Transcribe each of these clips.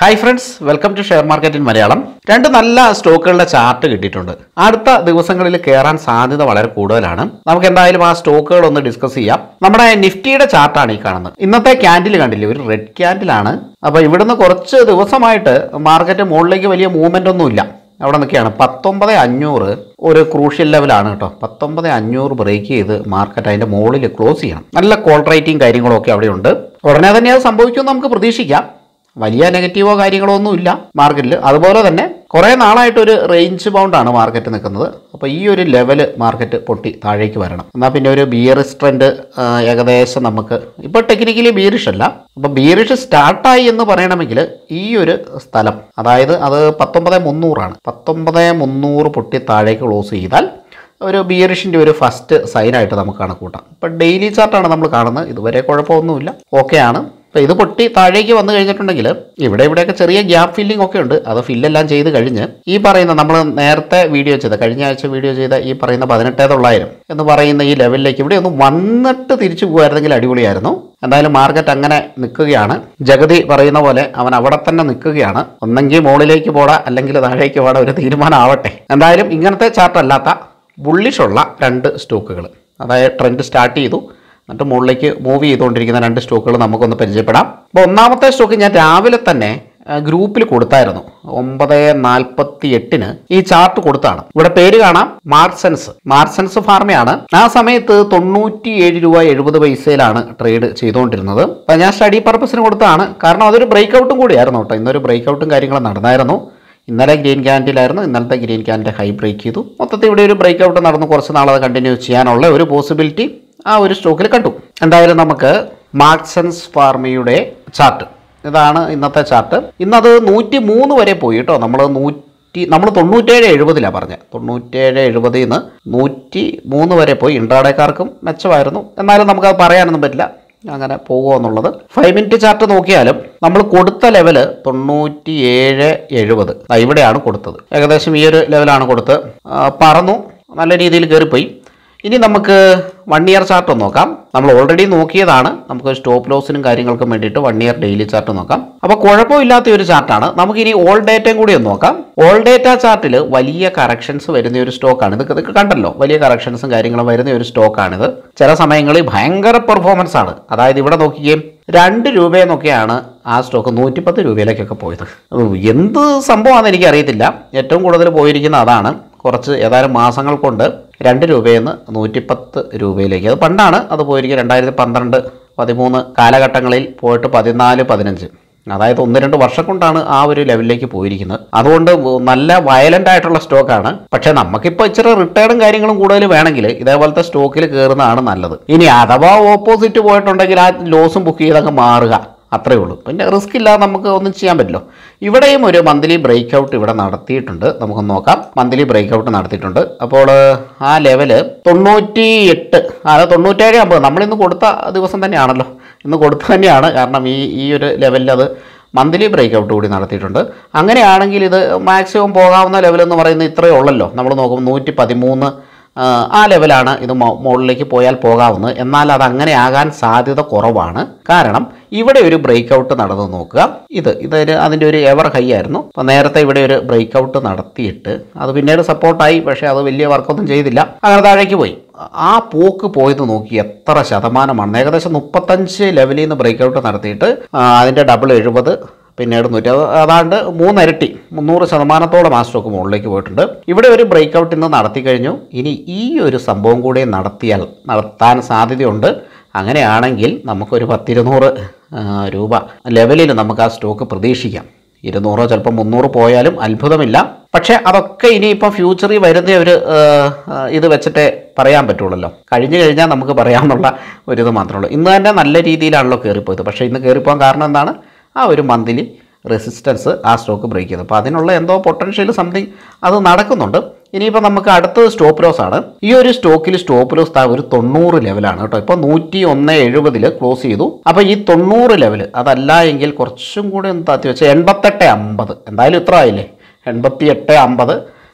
hi friends welcome to share market in Malayalam രണ്ട് നല്ല സ്റ്റോക്കുകളുടെ chart കിട്ടിയിട്ടുണ്ട് അടുത്ത ദിവസങ്ങളിൽ കയറാൻ സാധ്യത വളരെ കൂടുതലാണ് നമുക്ക് എന്തായാലും ആ സ്റ്റോക്കുകൾ ഒന്ന് ഡിസ്കസ് ചെയ്യാം നമ്മുടെ നിഫ്റ്റിയുടെ ചാർട്ടാണ് ഈ കാണുന്നത് ഇന്നത്തെ ക്യാൻഡിൽ കണ്ടില്ലേ ഒരു റെഡ് ക്യാൻഡിലാണ് അപ്പോൾ ഇവിടുന്ന് കുറച്ച് ദിവസമായിട്ട് മാർക്കറ്റ് മുകളിലേക്ക് വലിയ മൂവ്മെൻ്റ് ഒന്നുമില്ല അവിടെ നിൽക്കുകയാണ് പത്തൊമ്പത് അഞ്ഞൂറ് ഒരു ക്രൂഷ്യൽ ലെവലാണ് കേട്ടോ പത്തൊമ്പത് അഞ്ഞൂറ് ബ്രേക്ക് ചെയ്ത് മാർക്കറ്റ് അതിൻ്റെ മുകളിൽ ക്ലോസ് ചെയ്യണം നല്ല കോൾ റേറ്റിംഗ് കാര്യങ്ങളൊക്കെ അവിടെയുണ്ട് ഉടനെ തന്നെ അത് സംഭവിക്കുമെന്ന് നമുക്ക് പ്രതീക്ഷിക്കാം വലിയ നെഗറ്റീവോ കാര്യങ്ങളോ ഒന്നും ഇല്ല മാർക്കറ്റിൽ അതുപോലെ തന്നെ കുറേ നാളായിട്ടൊരു റേഞ്ച് ബൗണ്ടാണ് മാർക്കറ്റ് നിൽക്കുന്നത് അപ്പോൾ ഈ ഒരു ലെവല് മാർക്കറ്റ് പൊട്ടി താഴേക്ക് വരണം എന്നാൽ പിന്നെ ഒരു ബിയറിഷ് ട്രെൻഡ് ഏകദേശം നമുക്ക് ഇപ്പോൾ ടെക്നിക്കലി ബിയറിഷ് അല്ല അപ്പോൾ ബിയറിഷ് സ്റ്റാർട്ടായി എന്ന് പറയണമെങ്കിൽ ഈ ഒരു സ്ഥലം അതായത് അത് പത്തൊമ്പത് മുന്നൂറാണ് പത്തൊമ്പത് മുന്നൂറ് പൊട്ടി താഴേക്ക് ക്ലോസ് ചെയ്താൽ ഒരു ബിയറിഷിൻ്റെ ഒരു ഫസ്റ്റ് സൈനായിട്ട് നമുക്ക് കണക്കൂട്ടാം ഇപ്പം ഡെയിലി ചാർട്ടാണ് നമ്മൾ കാണുന്നത് ഇതുവരെ കുഴപ്പമൊന്നുമില്ല ഓക്കെയാണ് അപ്പോൾ ഇത് പൊട്ടി താഴേക്ക് വന്നു കഴിഞ്ഞിട്ടുണ്ടെങ്കിൽ ഇവിടെ ഇവിടെയൊക്കെ ചെറിയ ഗ്യാപ്പ് ഫില്ലിംഗ് ഒക്കെ ഉണ്ട് അത് ഫില്ലെല്ലാം ചെയ്ത് കഴിഞ്ഞ് ഈ പറയുന്ന നമ്മൾ നേരത്തെ വീഡിയോ ചെയ്ത കഴിഞ്ഞ ആഴ്ച വീഡിയോ ചെയ്ത ഈ പറയുന്ന പതിനെട്ടേ തൊള്ളായിരം എന്ന് പറയുന്ന ഈ ലെവലിലേക്ക് ഇവിടെ ഒന്ന് വന്നിട്ട് തിരിച്ചു പോകുമായിരുന്നെങ്കിൽ അടിപൊളിയായിരുന്നു എന്തായാലും മാർക്കറ്റ് അങ്ങനെ നിൽക്കുകയാണ് ജഗതി പറയുന്ന പോലെ അവൻ അവിടെ തന്നെ നിൽക്കുകയാണ് ഒന്നെങ്കിൽ മുകളിലേക്ക് പോടാ അല്ലെങ്കിൽ താഴേക്ക് പോടാ ഒരു തീരുമാനം ആവട്ടെ എന്തായാലും ഇങ്ങനത്തെ ചാർട്ട് അല്ലാത്ത ബുള്ളിഷുള്ള രണ്ട് സ്റ്റോക്കുകൾ അതായത് ട്രെൻഡ് സ്റ്റാർട്ട് ചെയ്തു എന്നിട്ട് മുകളിലേക്ക് മൂവ് ചെയ്തുകൊണ്ടിരിക്കുന്ന രണ്ട് സ്റ്റോക്കുകൾ നമുക്കൊന്ന് പരിചയപ്പെടാം അപ്പോൾ ഒന്നാമത്തെ സ്റ്റോക്ക് ഞാൻ രാവിലെ തന്നെ ആ, ഗ്രൂപ്പിൽ കൊടുത്തായിരുന്നു ഒമ്പത് നാൽപ്പത്തി എട്ടിന് ഈ ചാർട്ട് കൊടുത്താണ് ഇവിടെ പേര് കാണാം മാർസൻസ് മാർസൻസ് ഫാർമയാണ് ആ സമയത്ത് തൊണ്ണൂറ്റി ഏഴ് രൂപ എഴുപത് പൈസയിലാണ് ട്രേഡ് ചെയ്തുകൊണ്ടിരുന്നത് അപ്പോൾ ഞാൻ സ്റ്റഡി പർപ്പസിന് കൊടുത്താണ് കാരണം അതൊരു ബ്രേക്ക് ഔട്ടും കൂടിയായിരുന്നു കേട്ടോ ഇന്നൊരു ബ്രേക്ക് ഔട്ടും കാര്യങ്ങളും നടന്നായിരുന്നു ഇന്നലെ ഗ്രീൻ ക്യാൻഡിലായിരുന്നു ഇന്നലത്തെ ഗ്രീൻ ക്യാൻഡിൽ ഹൈ ബ്രേക്ക് ചെയ്തു മൊത്തത്തിൽ ഇവിടെ ഒരു ബ്രേക്ക് ഔട്ട് നടന്നു കുറച്ച് നാളത് കണ്ടിന്യൂ ചെയ്യാനുള്ള ഒരു പോസിബിലിറ്റി ആ ഒരു സ്റ്റോക്കിൽ കണ്ടു എന്തായാലും നമുക്ക് മാർക്സൻസ് ഫാർമയുടെ ചാർട്ട് ഇതാണ് ഇന്നത്തെ ചാർട്ട് ഇന്നത് നൂറ്റി മൂന്ന് വരെ പോയി കേട്ടോ നമ്മൾ നൂറ്റി നമ്മൾ തൊണ്ണൂറ്റേഴ് എഴുപതിലാണ് പറഞ്ഞത് തൊണ്ണൂറ്റേഴ് എഴുപതിൽ നിന്ന് നൂറ്റി മൂന്ന് വരെ പോയി ഇൻട്രാഡേക്കാർക്കും മെച്ചമായിരുന്നു എന്നാലും നമുക്കത് പറയാനൊന്നും പറ്റില്ല അങ്ങനെ പോകുമോ എന്നുള്ളത് ഫൈവ് മിനിറ്റ് ചാർട്ട് നോക്കിയാലും നമ്മൾ കൊടുത്ത ലെവല് തൊണ്ണൂറ്റി ഏഴ് എഴുപത് ദാ ഇവിടെയാണ് കൊടുത്തത് ഏകദേശം ഈ ഒരു ലെവലാണ് കൊടുത്ത് ആ, പറന്നു നല്ല രീതിയിൽ കയറിപ്പോയി ഇനി നമുക്ക് വൺ ഇയർ ചാർട്ട് ഒന്ന് നോക്കാം നമ്മൾ ഓൾറെഡി നോക്കിയതാണ് നമുക്ക് സ്റ്റോപ്പ് ലോസിനും കാര്യങ്ങൾക്കും വേണ്ടിയിട്ട് വൺ ഇയർ ഡെയിലി ചാർട്ട് നോക്കാം അപ്പോൾ കുഴപ്പമില്ലാത്ത ഒരു ചാർട്ടാണ് നമുക്ക് ഇനി ഓൾ ഡേറ്റയും കൂടി ഒന്ന് നോക്കാം ഓൾ ഡേറ്റ ചാർട്ടിൽ വലിയ കറക്ഷൻസ് വരുന്ന ഒരു സ്റ്റോക്കാണ് ഇത് ഇതൊക്കെ കണ്ടല്ലോ വലിയ കറക്ഷൻസും കാര്യങ്ങളും വരുന്ന ഒരു സ്റ്റോക്കാണിത് ചില സമയങ്ങളിൽ ഭയങ്കര പെർഫോമൻസ് ആണ് അതായത് ഇവിടെ നോക്കുകയും രണ്ട് രൂപയെന്നൊക്കെയാണ് ആ സ്റ്റോക്ക് നൂറ്റിപ്പത്ത് രൂപയിലേക്കൊക്കെ പോയത് അത് എന്ത് സംഭവമാണെന്ന് എനിക്ക് അറിയത്തില്ല ഏറ്റവും കൂടുതൽ പോയിരിക്കുന്ന അതാണ് കുറച്ച് ഏതാനും മാസങ്ങൾ കൊണ്ട് രണ്ട് രൂപയിൽ നിന്ന് നൂറ്റിപ്പത്ത് രൂപയിലേക്ക് അത് പണ്ടാണ് അത് പോയിരിക്കുക രണ്ടായിരത്തി പന്ത്രണ്ട് പതിമൂന്ന് കാലഘട്ടങ്ങളിൽ പോയിട്ട് പതിനാല് പതിനഞ്ച് അതായത് ഒന്ന് രണ്ട് വർഷം കൊണ്ടാണ് ആ ഒരു ലെവലിലേക്ക് പോയിരിക്കുന്നത് അതുകൊണ്ട് നല്ല വയലൻ്റ് ആയിട്ടുള്ള സ്റ്റോക്കാണ് പക്ഷേ നമുക്കിപ്പോൾ ഇച്ചിരി റിട്ടേണും കാര്യങ്ങളും കൂടുതൽ വേണമെങ്കിൽ ഇതേപോലത്തെ സ്റ്റോക്കിൽ കയറുന്നതാണ് നല്ലത് ഇനി അഥവാ ഓപ്പോസിറ്റ് പോയിട്ടുണ്ടെങ്കിൽ ആ ലോസും ബുക്ക് ചെയ്തങ്ങ് മാറുക അത്രേ ഉള്ളൂ പിന്നെ റിസ്ക് ഇല്ലാതെ നമുക്ക് ഒന്നും ചെയ്യാൻ പറ്റില്ല ഇവിടെയും ഒരു മന്ത്ലി ബ്രേക്ക് ഔട്ട് ഇവിടെ നടത്തിയിട്ടുണ്ട് നമുക്ക് നോക്കാം മന്ത്ലി ബ്രേക്ക് ഔട്ട് നടത്തിയിട്ടുണ്ട് അപ്പോൾ ആ ലെവല് തൊണ്ണൂറ്റി എട്ട് അത് തൊണ്ണൂറ്റേഴ് അമ്പത് നമ്മളിന്ന് കൊടുത്ത ദിവസം തന്നെയാണല്ലോ ഇന്ന് കൊടുത്ത തന്നെയാണ് കാരണം ഈ ഈ ഒരു ലെവലിൽ അത് മന്ത്ലി ബ്രേക്ക് ഔട്ട് കൂടി നടത്തിയിട്ടുണ്ട് അങ്ങനെയാണെങ്കിൽ ഇത് മാക്സിമം പോകാവുന്ന ലെവൽ എന്ന് പറയുന്നത് ഇത്രയേ ഉള്ളല്ലോ നമ്മൾ നോക്കുമ്പോൾ നൂറ്റി പതിമൂന്ന് ആ, ആ ലെവലാണ് ഇത് മോ- മുകളിലേക്ക് പോയാൽ പോകാവുന്നത് എന്നാൽ അത് അങ്ങനെ ആകാൻ സാധ്യത കുറവാണ് കാരണം ഇവിടെ ഒരു ബ്രേക്ക് ഔട്ട് നടന്നു നോക്കുക ഇത് ഇതൊരു അതിൻ്റെ ഒരു എവർ ഹൈ ആയിരുന്നു അപ്പോൾ നേരത്തെ ഇവിടെ ഒരു ബ്രേക്ക് ഔട്ട് നടത്തിയിട്ട് അത് പിന്നീട് സപ്പോർട്ടായി പക്ഷേ അത് വലിയ വർക്കൊന്നും ചെയ്തില്ല അങ്ങനെ താഴേക്ക് പോയി ആ പോക്ക് പോയത് നോക്കി എത്ര ശതമാനമാണ് ഏകദേശം മുപ്പത്തഞ്ച് ലെവലിൽ നിന്ന് ബ്രേക്ക് ഔട്ട് നടത്തിയിട്ട് ആ, അതിൻ്റെ ഡബിൾ എഴുപത് പിന്നീട് നൂറ്റി അത് അതാണ്ട് മൂന്നിരട്ടി മുന്നൂറ് ശതമാനത്തോളം ആ സ്റ്റോക്ക് മുകളിലേക്ക് പോയിട്ടുണ്ട് ഇവിടെ ഒരു ബ്രേക്ക് ഔട്ട് ഇന്ന് നടത്തി കഴിഞ്ഞു ഇനി ഈ ഒരു സംഭവം കൂടി നടത്തിയാൽ നടത്താൻ സാധ്യതയുണ്ട് അങ്ങനെയാണെങ്കിൽ നമുക്കൊരു പത്തിരുന്നൂറ് ആ, രൂപ ലെവലിൽ നമുക്ക് ആ സ്റ്റോക്ക് പ്രതീക്ഷിക്കാം ഇരുന്നൂറോ ചിലപ്പോൾ മുന്നൂറ് പോയാലും അത്ഭുതമില്ല പക്ഷേ അതൊക്കെ ഇനിയിപ്പോൾ ഫ്യൂച്ചറിൽ വരുന്ന ഒരു ആ, ആ, ഇത് വെച്ചിട്ടേ പറയാൻ പറ്റുള്ളല്ലോ കഴിഞ്ഞു കഴിഞ്ഞാൽ നമുക്ക് പറയാമെന്നുള്ള ഒരു ഇത് മാത്രമേ ഉള്ളൂ ഇന്ന് തന്നെ നല്ല രീതിയിലാണല്ലോ കയറിപ്പോയത് പക്ഷേ ഇന്ന് കയറിപ്പോകാൻ കാരണം എന്താണ് ആ ഒരു മന്ത്ലി റെസിസ്റ്റൻസ് ആ സ്റ്റോക്ക് ബ്രേക്ക് ചെയ്തു അപ്പോൾ അതിനുള്ള എന്തോ പൊട്ടൻഷ്യൽ സംതിങ് അത് നടക്കുന്നുണ്ട് ഇനിയിപ്പോൾ നമുക്ക് അടുത്തത് സ്റ്റോപ്പ് ലോസ് ആണ് ഈ ഒരു സ്റ്റോക്കിൽ സ്റ്റോപ്പ് ലോസ് താ ഒരു തൊണ്ണൂറ് ലെവലാണ് കേട്ടോ ഇപ്പോൾ നൂറ്റി ഒന്ന് എഴുപതിൽ ക്ലോസ് ചെയ്തു അപ്പോൾ ഈ തൊണ്ണൂറ് ലെവൽ അതല്ല എങ്കിൽ കുറച്ചും കൂടി ഒന്ന് താത്തി വെച്ചാൽ എൺപത്തെട്ട് അമ്പത് എന്തായാലും ഇത്ര ആയില്ലേ എൺപത്തി എട്ട് അമ്പത്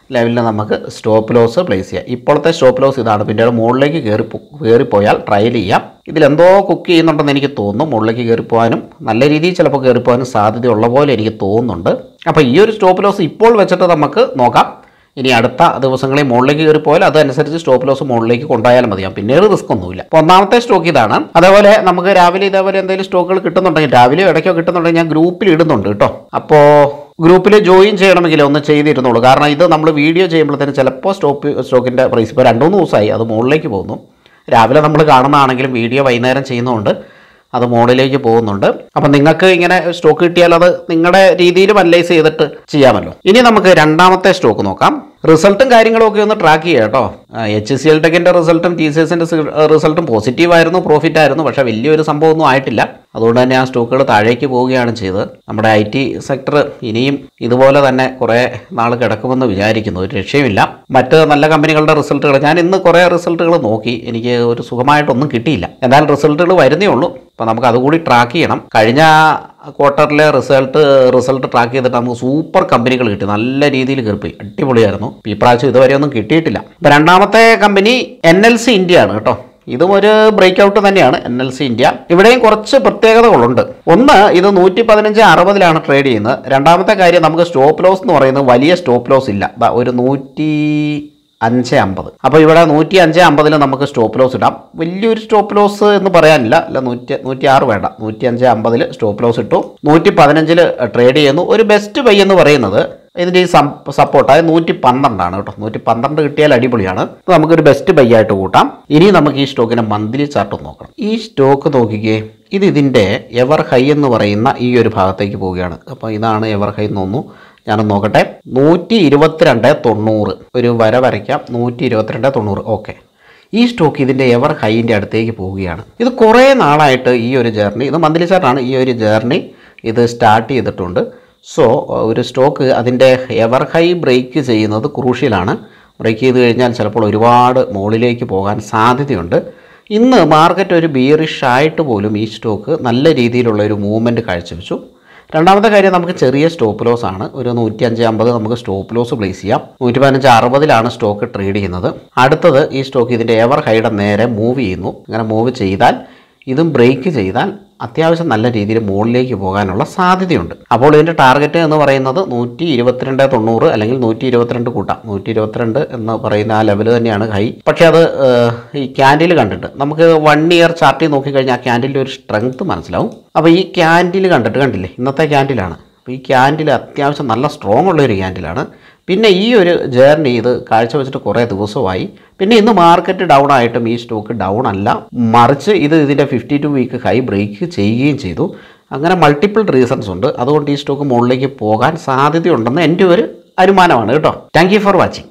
ലെവലിൽ നമുക്ക് സ്റ്റോപ്പ് ലോസ് പ്ലേസ് ചെയ്യാം ഇപ്പോഴത്തെ സ്റ്റോപ്പ് ലോസ് ഇതാണ് പിന്നെ അത് മുകളിലേക്ക് കയറി കയറിപ്പോയാൽ ട്രയൽ ചെയ്യാം ഇതിലെന്തോ കുക്ക് ചെയ്യുന്നുണ്ടെന്ന് എനിക്ക് തോന്നുന്നു മുകളിലേക്ക് കയറിപ്പോകാനും നല്ല രീതിയിൽ ചിലപ്പോൾ കയറിപ്പോകാനും സാധ്യതയുള്ള പോലെ എനിക്ക് തോന്നുന്നുണ്ട് അപ്പോൾ ഈ ഒരു സ്റ്റോപ്പ് ലോസ് ഇപ്പോൾ വെച്ചിട്ട് നമുക്ക് നോക്കാം ഇനി അടുത്ത ദിവസങ്ങളിൽ മുകളിലേക്ക് കയറി പോയാൽ അതനുസരിച്ച് സ്റ്റോപ്പ് ലോസ് മുകളിലേക്ക് കൊണ്ടുപോയാലും മതിയാവും പിന്നീട് റിസ്ക് ഒന്നുമില്ല അപ്പോൾ ഒന്നാമത്തെ സ്റ്റോക്ക് ഇതാണ് അതേപോലെ നമുക്ക് രാവിലെ ഇതേപോലെ എന്തെങ്കിലും സ്റ്റോക്കുകൾ കിട്ടുന്നുണ്ടെങ്കിൽ രാവിലെ ഇടയ്ക്കോ കിട്ടുന്നുണ്ടെങ്കിൽ ഞാൻ ഗ്രൂപ്പിൽ ഇടുന്നുണ്ട് കേട്ടോ അപ്പോൾ ഗ്രൂപ്പിൽ ജോയിൻ ചെയ്യണമെങ്കിൽ ഒന്ന് ചെയ്തിരുന്നുള്ളൂ കാരണം ഇത് നമ്മൾ വീഡിയോ ചെയ്യുമ്പോഴത്തേന് ചിലപ്പോൾ സ്റ്റോപ്പ് സ്റ്റോക്കിൻ്റെ പ്രൈസ് ഇപ്പോൾ രണ്ട് മൂന്ന് ദിവസമായി അത് മുകളിലേക്ക് പോകുന്നു രാവിലെ നമ്മൾ കാണുന്നതാണെങ്കിലും വീഡിയോ വൈകുന്നേരം ചെയ്യുന്നതുകൊണ്ട് അത് മോഡിലേക്ക് പോകുന്നുണ്ട് അപ്പം നിങ്ങൾക്ക് ഇങ്ങനെ സ്റ്റോക്ക് കിട്ടിയാൽ അത് നിങ്ങളുടെ രീതിയിൽ അനലൈസ് ചെയ്തിട്ട് ചെയ്യാമല്ലോ ഇനി നമുക്ക് രണ്ടാമത്തെ സ്റ്റോക്ക് നോക്കാം റിസൾട്ടും കാര്യങ്ങളും ഒക്കെ ഒന്ന് ട്രാക്ക് ചെയ്യാം കേട്ടോ എച്ച് സി എൽ ടെക്കിൻ്റെ റിസൾട്ടും ടി സി എസിൻ്റെ റിസൾട്ടും പോസിറ്റീവ് ആയിരുന്നു പ്രോഫിറ്റ് ആയിരുന്നു പക്ഷേ വലിയൊരു സംഭവമൊന്നും ആയിട്ടില്ല അതുകൊണ്ട് തന്നെ ആ സ്റ്റോക്കുകൾ താഴേക്ക് പോവുകയാണ് ചെയ്തത് നമ്മുടെ ഐ ടി സെക്ടർ ഇനിയും ഇതുപോലെ തന്നെ കുറേ നാൾ കിടക്കുമെന്ന് വിചാരിക്കുന്നു ഒരു രക്ഷയുമില്ല മറ്റ് നല്ല കമ്പനികളുടെ റിസൾട്ടുകൾ ഞാൻ ഇന്ന് കുറേ റിസൾട്ടുകൾ നോക്കി എനിക്ക് ഒരു സുഖമായിട്ടൊന്നും കിട്ടിയില്ല എന്തായാലും റിസൾട്ടുകൾ വരുന്നേ ഉള്ളൂ അപ്പോൾ നമുക്ക് അതുകൂടി ട്രാക്ക് ചെയ്യണം കഴിഞ്ഞ ക്വാർട്ടറിലെ റിസൾട്ട് റിസൾട്ട് ട്രാക്ക് ചെയ്തിട്ട് നമുക്ക് സൂപ്പർ കമ്പനികൾ കിട്ടി നല്ല രീതിയിൽ കയറിപ്പോയി അടിപൊളിയായിരുന്നു ഈ പ്രാവശ്യം ഇതുവരെ ഒന്നും കിട്ടിയിട്ടില്ല അപ്പോൾ രണ്ടാമത്തെ company N L C India ആണ് കേട്ടോ ഇതും ഒരു ബ്രേക്ക് ഔട്ട് തന്നെയാണ് എൻ എൽ സി ഇന്ത്യ ഇവിടെയും കുറച്ച് പ്രത്യേകതകളുണ്ട് ഒന്ന് ഇത് നൂറ്റി പതിനഞ്ച് അറുപതിലാണ് ട്രേഡ് ചെയ്യുന്നത് രണ്ടാമത്തെ കാര്യം നമുക്ക് സ്റ്റോപ്പ് ലോസ് എന്ന് പറയുന്നത് വലിയ സ്റ്റോപ്പ് ലോസ് ഇല്ല ദാ ഒരു നൂറ്റി അഞ്ച് അമ്പത് അപ്പോൾ ഇവിടെ നൂറ്റി അഞ്ച് അമ്പതിൽ നമുക്ക് സ്റ്റോപ്പ് ലോസ് ഇടാം വലിയൊരു സ്റ്റോപ്പ് ലോസ് എന്ന് പറയാനില്ല അല്ല നൂറ്റി നൂറ്റി ആറ് വേണ്ട നൂറ്റി അഞ്ച് അമ്പതിൽ സ്റ്റോപ്പ് ലോസ് ഇട്ടു നൂറ്റി പതിനഞ്ചിൽ ട്രേഡ് ചെയ്യുന്നു ഒരു ബെസ്റ്റ് ബൈ എന്ന് പറയുന്നത് ഇതിൻ്റെ ഈ സപ്പോർട്ട് അതായത് നൂറ്റി പന്ത്രണ്ടാണ് കേട്ടോ നൂറ്റി പന്ത്രണ്ട് കിട്ടിയാൽ അടിപൊളിയാണ് ഇത് നമുക്കൊരു ബെസ്റ്റ് ബൈ ആയിട്ട് കൂട്ടാം ഇനി നമുക്ക് ഈ സ്റ്റോക്കിൻ്റെ മന്ത്ലി ചാർട്ട് നോക്കണം ഈ സ്റ്റോക്ക് നോക്കിക്കേ ഇത് ഇതിൻ്റെ എവർ ഹൈ എന്ന് പറയുന്ന ഈ ഒരു ഭാഗത്തേക്ക് പോവുകയാണ് അപ്പോൾ ഇതാണ് എവർ ഹൈ എന്ന് തോന്നുന്നു ഞാനൊന്ന് നോക്കട്ടെ നൂറ്റി ഇരുപത്തിരണ്ട് തൊണ്ണൂറ് ഒരു വര വരയ്ക്കാം നൂറ്റി ഇരുപത്തിരണ്ട് തൊണ്ണൂറ് ഓക്കെ ഈ സ്റ്റോക്ക് ഇതിൻ്റെ എവർ ഹൈൻ്റെ അടുത്തേക്ക് പോവുകയാണ് ഇത് കുറേ നാളായിട്ട് ഈ ഒരു ജേർണി ഇത് മന്ത്ലി ചാർട്ടാണ് ഈ ഒരു ജേർണി ഇത് സ്റ്റാർട്ട് ചെയ്തിട്ടുണ്ട് സോ ഒരു സ്റ്റോക്ക് അതിൻ്റെ എവർ ഹൈ ബ്രേക്ക് ചെയ്യുന്നത് ക്രൂഷ്യലാണ് ബ്രേക്ക് ചെയ്ത് കഴിഞ്ഞാൽ ചിലപ്പോൾ ഒരുപാട് മുകളിലേക്ക് പോകാൻ സാധ്യതയുണ്ട് ഇന്ന് മാർക്കറ്റ് ഒരു ബിയറിഷ് ആയിട്ട് പോലും ഈ സ്റ്റോക്ക് നല്ല രീതിയിലുള്ള ഒരു മൂവ്മെൻറ്റ് കാഴ്ചവെച്ചു രണ്ടാമത്തെ കാര്യം നമുക്ക് ചെറിയ സ്റ്റോപ്പ് ലോസ് ആണ് ഒരു നൂറ്റി അഞ്ച് അമ്പത് നമുക്ക് സ്റ്റോപ്പ് ലോസ് പ്ലേസ് ചെയ്യാം നൂറ്റി പതിനഞ്ച് അറുപതിലാണ് സ്റ്റോക്ക് ട്രേഡ് ചെയ്യുന്നത് അടുത്തത് ഈ സ്റ്റോക്ക് ഇതിൻ്റെ എവർ ഹൈയുടെ നേരെ മൂവ് ചെയ്യുന്നു അങ്ങനെ മൂവ് ചെയ്താൽ ഇതും ബ്രേക്ക് ചെയ്താൽ അത്യാവശ്യം നല്ല രീതിയിൽ മുകളിലേക്ക് പോകാനുള്ള സാധ്യതയുണ്ട് അപ്പോൾ ഇതിൻ്റെ ടാർഗറ്റ് എന്ന് പറയുന്നത് നൂറ്റി ഇരുപത്തിരണ്ട് തൊണ്ണൂറ് അല്ലെങ്കിൽ നൂറ്റി ഇരുപത്തിരണ്ട് കൂട്ടാം നൂറ്റി ഇരുപത്തിരണ്ട് എന്ന് പറയുന്ന ആ ലെവൽ തന്നെയാണ് ഹൈ പക്ഷേ അത് ഏഹ്, ഈ ക്യാൻഡിൽ കണ്ടിട്ട് നമുക്ക് വൺ ഇയർ ചാർട്ടിൽ നോക്കിക്കഴിഞ്ഞാൽ ആ ക്യാൻഡിലിൻ്റെ ഒരു സ്ട്രെങ്ത് മനസ്സിലാവും അപ്പോൾ ഈ ക്യാൻഡിൽ കണ്ടിട്ട് കണ്ടില്ലേ ഇന്നത്തെ ക്യാൻഡിലാണ് അപ്പോൾ ഈ ക്യാൻഡിൽ അത്യാവശ്യം നല്ല സ്ട്രോങ് ഉള്ള ഒരു ക്യാൻഡിലാണ് പിന്നെ ഈ ഒരു ജേർണി ഇത് കാഴ്ചവെച്ചിട്ട് കുറേ ദിവസമായി പിന്നെ ഇന്ന് മാർക്കറ്റ് ഡൗൺ ആയിട്ടും ഈ സ്റ്റോക്ക് ഡൗൺ അല്ല മറിച്ച് ഇത് ഇതിൻ്റെ fifty two week high break ചെയ്യുകയും ചെയ്തു അങ്ങനെ മൾട്ടിപ്പിൾ റീസൺസ് ഉണ്ട് അതുകൊണ്ട് ഈ സ്റ്റോക്ക് മുകളിലേക്ക് പോകാൻ സാധ്യതയുണ്ടെന്ന് എൻ്റെ ഒരു അനുമാനമാണ് കേട്ടോ താങ്ക് യു ഫോർ വാച്ചിങ്